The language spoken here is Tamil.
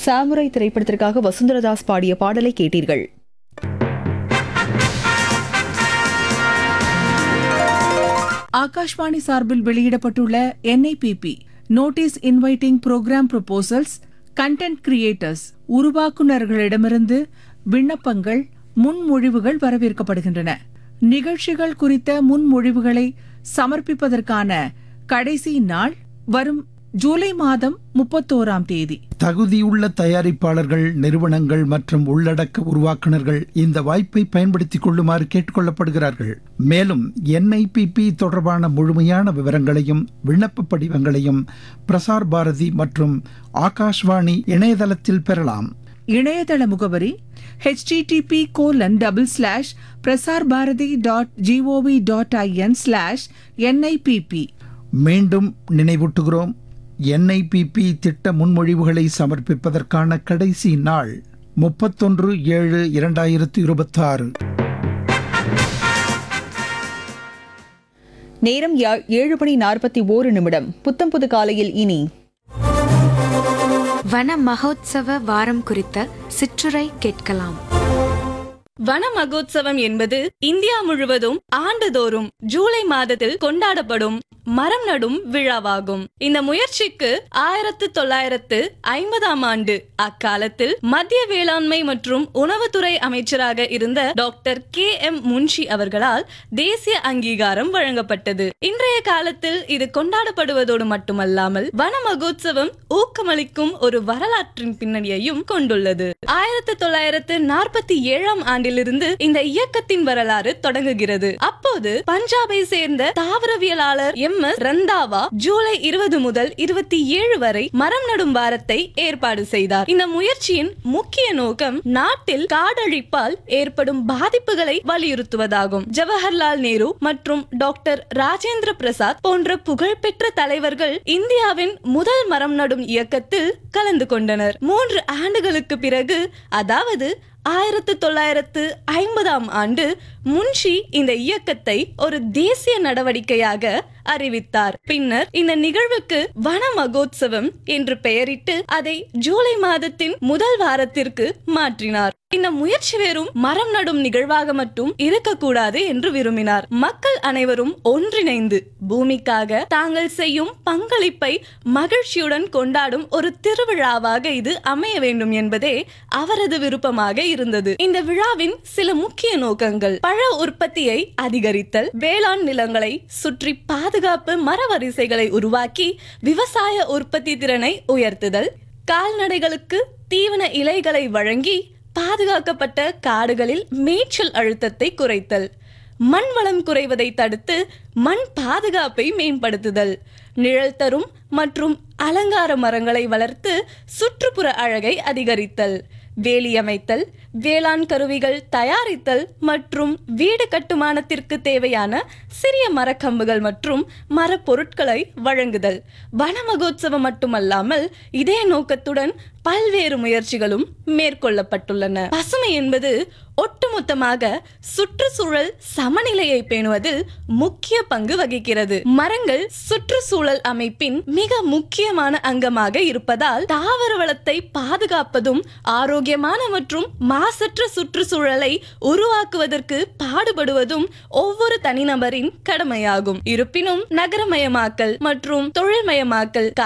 சாமுரை திரைப்படத்திற்காக வசுந்தரதாஸ் பாடிய பாடலை கேட்டீர்கள் ஆகாஷ்வாணி சார்பில் வெளியிடப்பட்டுள்ள NIPP notice inviting programme proposals content creators உருவாக்குநர்களிடமிருந்து விண்ணப்பங்கள் முன்மொழிவுகள் வரவேற்கப்படுகின்றன நிகழ்ச்சிகள் குறித்த முன்மொழிவுகளை சமர்ப்பிப்பதற்கான கடைசி நாள் வரும் ஜூலை மாதம் முப்பத்தோராம் தேதி தகுதியுள்ள தயாரிப்பாளர்கள் நிறுவனங்கள் மற்றும் உள்ளடக்க உருவாக்குனர்கள் இந்த வாய்ப்பை பயன்படுத்திக் கொள்ளுமாறு கேட்டுக்கொள்ளப்படுகிறார்கள் மேலும் என்ஐபிபி தொடர்பான முழுமையான விவரங்களையும் விண்ணப்ப படிவங்களையும் பிரசார் பாரதி மற்றும் ஆகாஷ்வாணி இணையதளத்தில் பெறலாம் இணையதள முகவரி http colon double slash Prasar Bharati dot GOV dot IN slash NIPP மீண்டும் நினைவூட்டுகிறோம் என்ஐபிபி திட்ட முன்மொழிவுகளை சமர்ப்பிப்பதற்கான கடைசி நாள் முப்பத்தொன்று ஏழு இரண்டாயிரத்து இருபத்தாறு நேரம் யா- ஏழு மணி நாற்பத்தி ஓரு நிமிடம் புத்தம் புது காலையில் இனி வன மகோத்சவ வாரம் குறித்த சிற்றுரை கேட்கலாம் வன மகோத்சவம் என்பது இந்தியா முழுவதும் ஆண்டுதோறும் ஜூலை மாதத்தில் கொண்டாடப்படும் மரம் நடும் விழாவாகும் இந்த முயற்சிக்கு ஆயிரத்து தொள்ளாயிரத்து ஐம்பதாம் ஆண்டு அக்காலத்தில் மத்திய வேளாண்மை மற்றும் உணவுத்துறை அமைச்சராக இருந்த டாக்டர் கே எம் முன்ஷி அவர்களால் தேசிய அங்கீகாரம் வழங்கப்பட்டது இன்றைய காலத்தில் இது கொண்டாடப்படுவதோடு மட்டுமல்லாமல் வன மகோத்சவம் ஊக்கமளிக்கும் ஒரு வரலாற்றின் பின்னணியையும் கொண்டுள்ளது ஆயிரத்து தொள்ளாயிரத்து நாற்பத்தி ஏழாம் ஆண்டிலிருந்து இந்த இயக்கத்தின் வரலாறு தொடங்குகிறது அப்போது பஞ்சாபை சேர்ந்த தாவரவியலாளர் எம் எஸ் ரந்தாவா ஜூலை இருபது முதல் இருபத்தி ஏழு வரை மரம் நடும் வாரத்தை ஏற்பாடு செய்தார் இந்த முயற்சியின் முக்கிய நோக்கம் நாட்டில் காடழிப்பால் ஏற்படும் பாதிப்புகளை வலியுறுத்துவதாகும் ஜவஹர்லால் நேரு மற்றும் டாக்டர் ராஜேந்திர பிரசாத் போன்ற புகழ்பெற்ற தலைவர்கள் இந்தியாவின் முதல் மரம் நடும் இயக்கத்தில் கலந்து கொண்டனர் மூன்று ஆண்டுகளுக்கு பிறகு அதாவது ஆயிரத்து தொள்ளாயிரத்து ஐம்பதாம் ஆண்டு முன்ஷி இந்த இயக்கத்தை ஒரு தேசிய நடவடிக்கையாக அறிவித்தார் பின்னர் இந்த நிகழ்வுக்கு வன மகோத்சவம் என்று பெயரிட்டு அதை ஜூலை மாதத்தின் முதல் வாரத்திற்கு மாற்றினார் இந்த முயற்சி வெறும் மரம் நடும் நிகழ்வாக மட்டும் இருக்கக்கூடாது என்று விரும்பினார் மக்கள் அனைவரும் ஒன்றிணைந்து பூமிக்காக தாங்கள் செய்யும் பங்களிப்பை மகிழ்ச்சியுடன் கொண்டாடும் ஒரு திருவிழாவாக இது அமைய வேண்டும் என்பதே அவரது விருப்பமாக இருந்தது இந்த விழாவின் சில முக்கிய நோக்கங்கள் பழ உற்பத்தியை அதிகரித்தல் வேளாண் நிலங்களை சுற்றி பாதுகாப்பு மரவரிசைகளை உருவாக்கி விவசாய உற்பத்தி திறனை உயர்த்துதல் கால்நடைகளுக்கு தீவன இலைகளை வழங்கி பாதுகாக்கப்பட்ட காடுகளில் மேய்ச்சல் அழுத்தத்தை குறைத்தல் மண் வளம் குறைவதை தடுத்து மண் பாதுகாப்பை மேம்படுத்துதல் நிழல் தரும் மற்றும் அலங்கார மரங்களை வளர்த்து சுற்றுப்புற அழகை அதிகரித்தல் வேலியமைத்தல் வேளாண் கருவிகள் தயாரித்தல் மற்றும் வீடு கட்டுமானத்திற்கு தேவையான சிறிய மரக்கம்புகள் மற்றும் மரப்பொருட்களை வழங்குதல் வன மகோத்சவம் மட்டுமல்லாமல் இதே நோக்கத்துடன் பல்வேறு முயற்சிகளும் மேற்கொள்ளப்பட்டுள்ளன பசுமை என்பது ஒட்டுமொத்தமாக சுற்றுச்சூழல் சமநிலையை பேணுவதில் முக்கிய பங்கு வகிக்கிறது மரங்கள் சுற்றுச்சூழல் அமைப்பின் மிக முக்கியமான அங்கமாக இருப்பதால் தாவர வளத்தை பாதுகாப்பதும் ஆரோக்கியமான மற்றும் மாசற்ற சுற்றுச்சூழலை உருவாக்குவதற்கு பாடுபடுவதும் ஒவ்வொரு தனிநபரின் கடமையாகும் இருப்பினும் நகரமயமாக்கல் மற்றும் தொழில்மயமாக்கல்